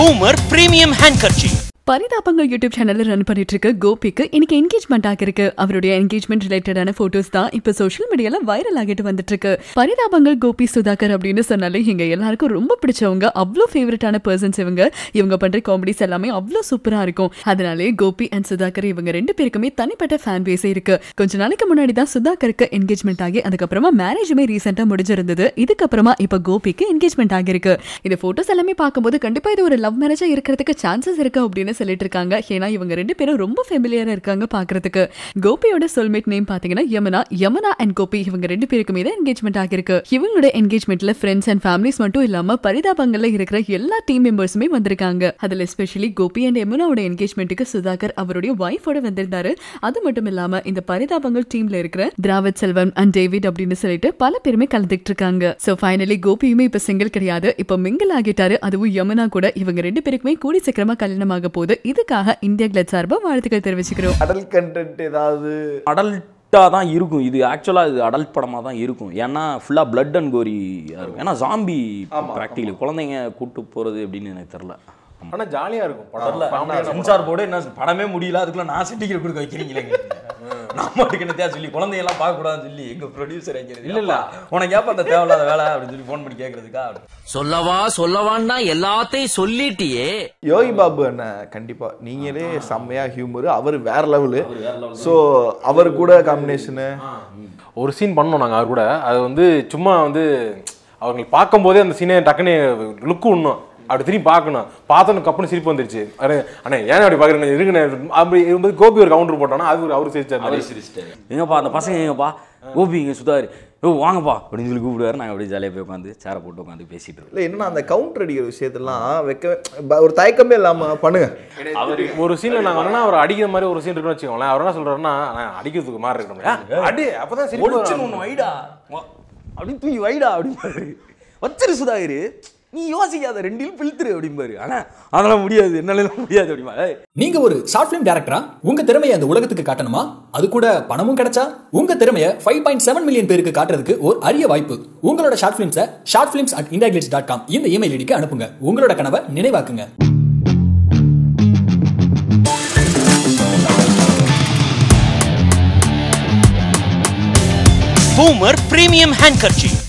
Boomer Premium Handkerchief. Parithabangal YouTube சேனல்ல run பண்ணிட்டு இருக்க கோபிக்கு இன்னைக்கு என்கேஜ்மெண்ட் ஆகிருக்கு அவருடைய என்கேஜ்மெண்ட் ரிலேட்டடான போட்டோஸ் தான் இப்ப சோஷியல் மீடியால வைரல் ஆகிட்டு வந்துட்டு இருக்கு பரிதாபங்கள் கோபி சுதாகர் அப்படின்னு சொன்னாலே இங்க எல்லாருக்கும் ரொம்ப பிடிச்சவங்க அவ்வளோ ஃபேவரட்டான பர்சன்ஸ் இவங்க இவங்க பண்ற காமெடிஸ் எல்லாமே அவ்வளோ சூப்பரா இருக்கும் அதனாலே கோபி அண்ட் சுதாகர் இவங்க ரெண்டு பேருக்குமே தனிப்பட்ட ஃபேன் பேஸே இருக்கு கொஞ்ச நாளைக்கு முன்னாடி தான் சுதாகருக்கு என்கேஜ்மெண்ட் ஆகி அதுக்கப்புறமா மேரேஜுமே ரீசெண்டா முடிஞ்சிருந்தது இதுக்கப்புறமா இப்ப கோபிக்கு என்கேஜ்மெண்ட் ஆகிருக்கு இந்த போட்டோஸ் எல்லாமே பார்க்கும்போது கண்டிப்பா இது ஒரு லவ் மேரேஜா இருக்கிறதுக்கு சான்சஸ் இருக்கு அப்படின்னு சொல்லிட்டு இருக்காங்க ஏன்னா இவங்க ரெண்டு பேரும் ரொம்ப ஃபெமிலியரா இருக்காங்க பாக்குறதுக்கு கோபியோட சொல்மேட் நேம் பாத்தீங்கன்னா யமுனா யமுனா அண்ட் கோபி இவங்க ரெண்டு பேருக்குமே தான் என்கேஜ்மெண்ட் ஆகிருக்கு இவங்களோட என்கேஜ்மெண்ட்ல ஃப்ரெண்ட்ஸ் அண்ட் ஃபேமிலிஸ் மட்டும் இல்லாம பரிதாபங்கள்ல இருக்கிற எல்லா டீம் மெம்பர்ஸுமே வந்திருக்காங்க அதுல எஸ்பெஷலி கோபி அண்ட் யமுனாவோட என்கேஜ்மெண்ட்டுக்கு சுதாகர் அவருடைய ஒய்ஃபோட வந்திருந்தாரு அது மட்டும் இல்லாம இந்த பரிதாபங்கள் டீம்ல இருக்கிற திராவிட் செல்வம் அண்ட் டேவிட் அப்படின்னு சொல்லிட்டு பல பேருமே கலந்துட்டு இருக்காங்க சோ ஃபைனலி கோபியுமே இப்ப சிங்கிள் கிடையாது இப்ப மிங்கிள் ஆகிட்டாரு அதுவும் யமுனா கூட இவங்க ரெண்டு பேருக்குமே கூடி சீக்கிரமா கல்யாணம் ஆக போகுது இதுக்காக இந்தியா கிளட் சார்பா வாழ்த்துக்கள் தெரிவிச்சுக்கிறோம் அடல் கண்டென்ட் ஏதாவது அடல்ட்டாக தான் இருக்கும் இது ஆக்சுவலாக இது அடல்ட் படமாக தான் இருக்கும் ஏன்னா ஃபுல்லாக பிளட் அண்ட் கோரியாக இருக்கும் ஏன்னா ஜாம்பி ப்ராக்டிகலி குழந்தைங்க கூட்டு போகிறது அப்படின்னு எனக்கு தெரில ஆனா ஜாலியா இருக்கும் படம் தெரில சென்சார் போர்டு என்ன படமே முடியல அதுக்குள்ள நான் சர்டிஃபிகேட் கொடுக்க வைக்கிறீங்களே நான் மட்டும் என்னத்தையா சொல்லி குழந்தையெல்லாம் பார்க்கக்கூடாதுன்னு சொல்லி எங்க ப்ரொடியூசர் எங்க இல்ல இல்ல உனக்கு ஏப்ப அந்த தேவையில்லாத வேலை அப்படின்னு சொல்லி ஃபோன் பண்ணி கேட்கறதுக்கா சொல்லவா சொல்லவான்னா எல்லாத்தையும் சொல்லிட்டியே யோகி பாபு அண்ணன் கண்டிப்பா நீங்களே செம்மையா ஹியூமர் அவர் வேற லெவலு ஸோ அவர் கூட காம்பினேஷனு ஒரு சீன் பண்ணோம் நாங்கள் அவர் கூட அது வந்து சும்மா வந்து அவங்களுக்கு பார்க்கும்போதே அந்த சீனை டக்குன்னு லுக்கு விடணும் அப்படி திரும்பி பார்க்கணும் பார்த்தோன்னு கப்புன்னு சிரிப்பு வந்துருச்சு அரே அண்ணே ஏன் அப்படி பார்க்குறேன் இருக்குண்ணே அப்படி இருக்கும்போது கோபி ஒரு கவுண்டர் போட்டோன்னா அது ஒரு அவர் சிரிச்சார் எங்கப்பா அந்த பசங்க எங்கப்பா கோபி இங்க சுதாரு ஓ வாங்கப்பா அப்படின்னு சொல்லி கூப்பிடுவாரு நாங்கள் அப்படியே ஜாலியாக போய் உட்காந்து சேரை போட்டு உட்காந்து பேசிட்டு இருக்கோம் இல்லை என்னன்னா அந்த கவுண்டர் அடிக்கிற விஷயத்தெல்லாம் வைக்க ப- ஒரு தயக்கமே இல்லாம பண்ணுங்க ஒரு சீன்ல நாங்க என்னன்னா அவர் அடிக்கிற மாதிரி ஒரு சீன் இருக்குன்னு வச்சுக்கோங்களேன் அவர் என்ன சொல்றாருன்னா "அண்ணா, அடிக்கிறதுக்கு மாதிரி இருக்கணும் ஏன், அடி அப்பதான் சிரிப்பு ஒளிச்சுன்னு வரும்." ஒன்று வைடா வா, அப்படின்னு தூக்கி வைடா அப்படிம்பாரு வச்சிரு சுதாகரு நீ யோசிக்காத ரெண்டிலும் பில்த்துரு அப்படிம்பாரு ஆனா அதெல்லாம் முடியாது என்னால முடியாது அப்படிமா ஏய், நீங்க ஒரு ஷார்ட் ஃபிலிம் டேரக்டரா உங்க திறமையை அந்த உலகத்துக்கு காட்டணுமா அது கூட பணமும் கிடைச்சா உங்க திறமையை ஃபைவ் பாயிண்ட் செவன் மில்லியன் பேருக்கு காட்டுறதுக்கு ஒரு அரிய வாய்ப்பு உங்களோட ஷார்ட் ஃபிலிம்ஸை short films at IndiaGlitz dot com இந்த இமெயில் ஐடிக்கு அனுப்புங்க உங்களோட கனவை நினைவாக்குங்க Boomer Premium Handkerchief.